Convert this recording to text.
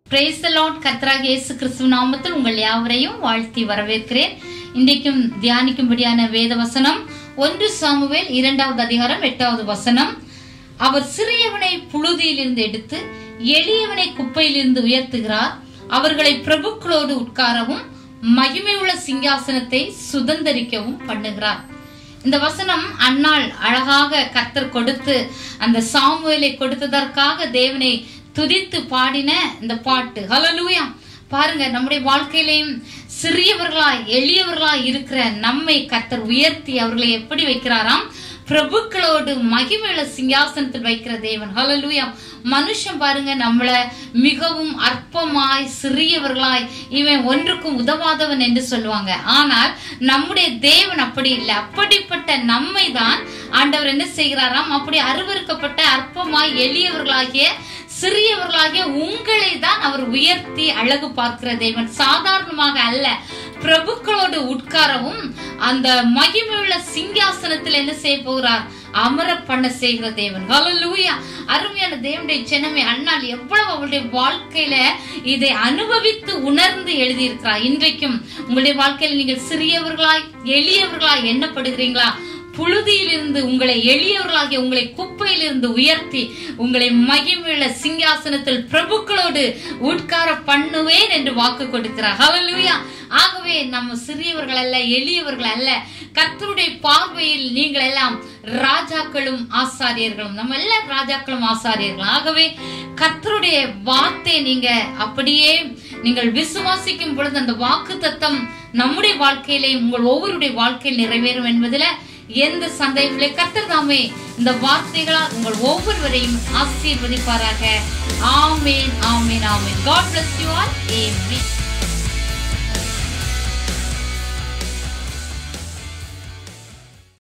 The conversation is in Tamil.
பிரைஸ் லார்ட் கர்த்தராக இயேசு கிறிஸ்துவ நாமத்தில் உங்கள் யாவரையும் வாழ்த்தி வரவேற்கிறேன் இன்றைக்கும் தியானிக்கும்படியான வேத வசனம் ஒன்று சாமுவேல் இரண்டாவது அதிகாரம் எட்டாவது வசனம் அவர் சிறியவனை புழுதியிலிருந்து எடுத்து எளியவனை குப்பையிலிருந்து உயர்த்துகிறார் அவர்களை பிரபுக்களோடு உட்காரவும் மகிமையுள்ள சிங்காசனத்தை சுதந்தரிக்கவும் பண்ணுகிறார் இந்த வசனம் அன்னாள் அழகாக கர்த்தர் கொடுத்து அந்த சாமுவேலை கொடுத்ததற்காக தேவனை துதித்து பாடின இந்த பாட்டு ஹலலூயா பாருங்க நம்முடைய வாழ்க்கையிலையும் சிறியவர்களாய் எளியவர்களாய் இருக்கிற நம்மை கர்த்தர் உயர்த்தி அவர்களை எப்படி வைக்கிறாராம் பிரபுக்களோடு மகிமையுள்ள சிங்காசனத்தில் வைக்கிற தேவன் ஹலலூயா மனுஷன் பாருங்க நம்மள மிகவும் அற்பமாய் சிறியவர்களாய் இவன் ஒன்றுக்கும் உதவாதவன் என்று சொல்லுவாங்க ஆனால் நம்முடைய தேவன் அப்படி இல்லை அப்படிப்பட்ட நம்மை தான் ஆண்டவர் என்ன செய்கிறாராம் அப்படி அருவருக்கப்பட்ட அற்பமாய் எளியவர்களாகிய சிறியவர்களாகிய உங்களை தான் அவர் உயர்த்தி அழகு பார்க்கிற தேவன் சாதாரணமாக அல்ல பிரபுக்களோடு உட்காரவும் அந்த மகிமையுள்ள சிங்காசனத்தில் என்ன செய்ய போகிறார் அமர பண்ண செய்கிற தேவன் ஹalleluya அருமையான தேவனுடைய ஜனமே அண்ணால் எவ்வளவு அவருடைய வாழ்க்கையில இதை அனுபவித்து உணர்ந்து எழுதியிருக்கிறார் இன்றைக்கும் உங்களுடைய வாழ்க்கையில நீங்கள் சிறியவர்களாய் எளியவர்களாய் எண்ணப்படுகிறீங்களா புழுதியிலிருந்து உங்களை எளியவர்களாகிய உங்களை குப்பையிலிருந்து உயர்த்தி உங்களை மகிமையுள்ள சிங்காசனத்தில் பிரபுக்களோடு உட்கார பண்ணுவேன் என்று வாக்கு கொடுக்கிறார் ஹalleluya ஆகவே நம்ம சிறியவர்கள் அல்ல எளியவர்கள் அல்ல கர்த்தருடைய பார்வையில் நீங்கள் எல்லாம் ராஜாக்களும் ஆசாரியர்களும் நம்ம எல்லாம் ராஜாக்களும் ஆசாரியர்களும் ஆகவே கர்த்தருடைய வார்த்தை நீங்க அப்படியே நீங்கள் விசுவாசிக்கும் பொழுது அந்த வாக்கு தத்தம் நம்முடைய வாழ்க்கையிலே உங்கள் ஒவ்வொருடைய வாழ்க்கையில் நிறைவேறும் என்பதுல எந்த சந்தேகமில்லை கர்த்தர் தாமே இந்த வார்த்தைகளால் உங்கள் ஒவ்வொருவரையும் ஆசீர்வதிப்பாராக ஆமேன் ஆமேன் ஆமேன் God bless you all amen